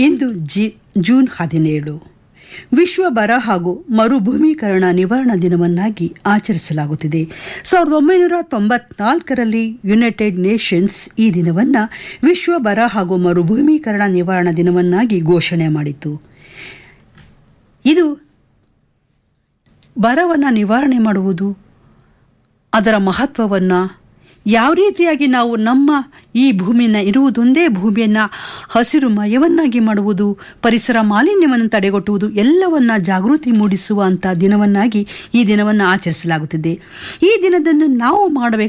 ಇಂದು G June ಹದಿನೇಳು ವಿಶ್ವ ಬರ ಹಾಗೂ ಮರುಭೂಮೀಕರಣ ನಿವಾರಣಾ ದಿನವನ್ನಾಗಿ ಆಚರಿಸಲಾಗುತ್ತಿದೆ ಸಾವಿರದ ಒಂಬೈನೂರ ತೊಂಬತ್ನಾಲ್ಕರಲ್ಲಿ ಯುನೈಟೆಡ್ ನೇಷನ್ಸ್ ಈ ದಿನವನ್ನು ವಿಶ್ವ ಬರ ಹಾಗೂ ಮರುಭೂಮೀಕರಣ ನಿವಾರಣಾ ದಿನವನ್ನಾಗಿ ಘೋಷಣೆ ಮಾಡಿತು ಇದು ಬರವನ್ನು ನಿವಾರಣೆ ಮಾಡುವುದು ಅದರ ಮಹತ್ವವನ್ನು ಯಾವ ರೀತಿಯಾಗಿ ನಾವು ನಮ್ಮ ಈ ಭೂಮಿನ ಇರುವುದೊಂದೇ ಭೂಮಿಯನ್ನು ಹಸಿರುಮಯವನ್ನಾಗಿ ಮಾಡುವುದು ಪರಿಸರ ಮಾಲಿನ್ಯವನ್ನು ತಡೆಗಟ್ಟುವುದು ಎಲ್ಲವನ್ನ ಜಾಗೃತಿ ಮೂಡಿಸುವಂಥ ದಿನವನ್ನಾಗಿ ಈ ದಿನವನ್ನು ಆಚರಿಸಲಾಗುತ್ತಿದೆ ಈ ದಿನದಂದು ನಾವು ಮಾಡಬೇಕು